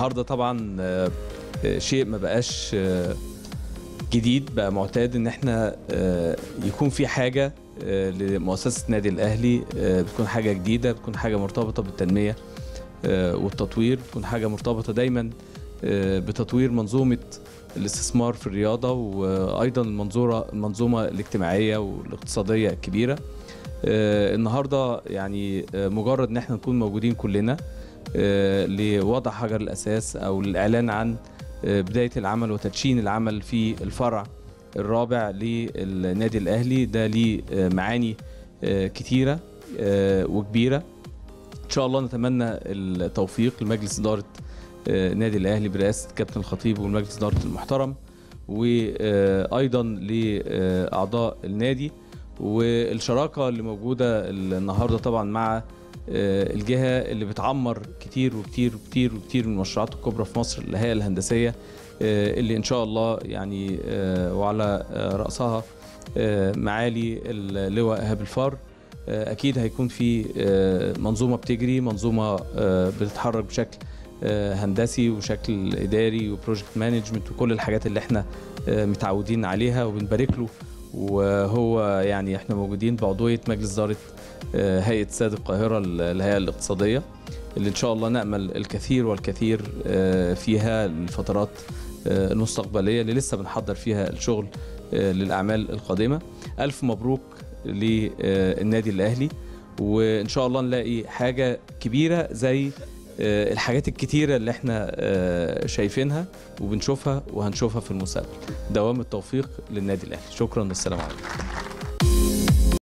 النهارده طبعا آه، آه، شيء ما بقاش آه، جديد بقى معتاد ان احنا آه، يكون في حاجه آه، لمؤسسه النادي الاهلي آه، بتكون حاجه جديده بتكون حاجه مرتبطه بالتنميه آه، والتطوير بتكون حاجه مرتبطه دايما آه، بتطوير منظومه الاستثمار في الرياضه وايضا المنظوره المنظومه الاجتماعيه والاقتصاديه الكبيره آه، النهارده يعني آه، مجرد ان احنا نكون موجودين كلنا آه، لوضع حجر الاساس او الاعلان عن آه، بدايه العمل وتدشين العمل في الفرع الرابع للنادي الاهلي ده ليه آه، معاني آه، كتيره آه، وكبيره ان شاء الله نتمنى التوفيق لمجلس اداره آه، النادي الاهلي برئاسه كابتن الخطيب والمجلس اداره المحترم وايضا لاعضاء النادي والشراكه اللي موجوده النهارده طبعا مع آه، الجهه اللي بتعمر كتير وكتير وكتير وكتير من المشروعات الكبرى في مصر الهيئه الهندسيه آه، اللي ان شاء الله يعني آه، وعلى آه، راسها آه، معالي اللواء ايهاب الفار آه، اكيد هيكون في آه، منظومه بتجري منظومه آه، بتتحرك بشكل آه، هندسي وشكل اداري وبروجكت مانجمنت وكل الحاجات اللي احنا آه، متعودين عليها وبنبارك له وهو يعني احنا موجودين بعضويه مجلس اداره آه، هيئه ساد القاهره ال- الهيئه الاقتصاديه اللي ان شاء الله نامل الكثير والكثير آه، فيها الفترات آه، المستقبليه اللي لسه بنحضر فيها الشغل آه، للاعمال القادمه الف مبروك للنادي الاهلي وان شاء الله نلاقي حاجه كبيره زي آه، الحاجات الكتيره اللي احنا آه، شايفينها وبنشوفها وهنشوفها في المستقبل دوام التوفيق للنادي الاهلي شكرا والسلام عليكم